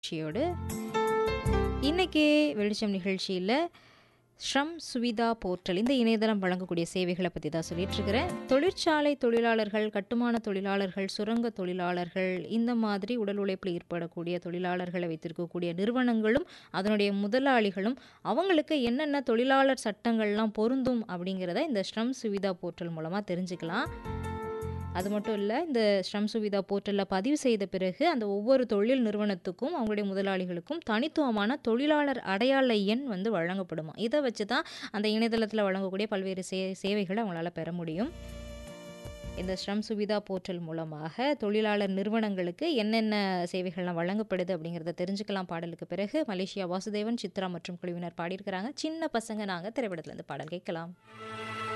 நிகழ்ச்சியோடு இன்னைக்கு வெளிச்சம் நிகழ்ச்சியில் ஸ்ரம் சுவிதா போர்ட்டல் இந்த இணையதளம் வழங்கக்கூடிய சேவைகளை பற்றி தான் சொல்லிட்டு இருக்கிறேன் தொழிற்சாலை தொழிலாளர்கள் கட்டுமான தொழிலாளர்கள் சுரங்க தொழிலாளர்கள் இந்த மாதிரி உடல் உழைப்பில் ஈடுபடக்கூடிய தொழிலாளர்களை வைத்திருக்கக்கூடிய நிறுவனங்களும் அதனுடைய முதலாளிகளும் அவங்களுக்கு என்னென்ன தொழிலாளர் சட்டங்கள்லாம் பொருந்தும் அப்படிங்கிறத இந்த ஸ்ரம் சுவிதா போர்ட்டல் மூலமாக தெரிஞ்சுக்கலாம் அது மட்டும் இல்லை இந்த ஸ்ரம் சுவிதா போர்ட்டலில் பதிவு செய்த பிறகு அந்த ஒவ்வொரு தொழில் நிறுவனத்துக்கும் அவங்களுடைய முதலாளிகளுக்கும் தனித்துவமான தொழிலாளர் அடையாள எண் வந்து வழங்கப்படுமா இதை வச்சு தான் அந்த இணையதளத்தில் வழங்கக்கூடிய பல்வேறு சே சேவைகளை அவங்களால பெற முடியும் இந்த ஸ்ரம் சுவிதா போர்ட்டல் மூலமாக தொழிலாளர் நிறுவனங்களுக்கு என்னென்ன சேவைகள்லாம் வழங்கப்படுது அப்படிங்கிறத தெரிஞ்சுக்கலாம் பாடலுக்கு பிறகு மலேசியா வாசுதேவன் சித்ரா மற்றும் குழுவினர் பாடியிருக்கிறாங்க சின்ன பசங்க நாங்கள் திரைப்படத்துலேருந்து பாடல் கேட்கலாம்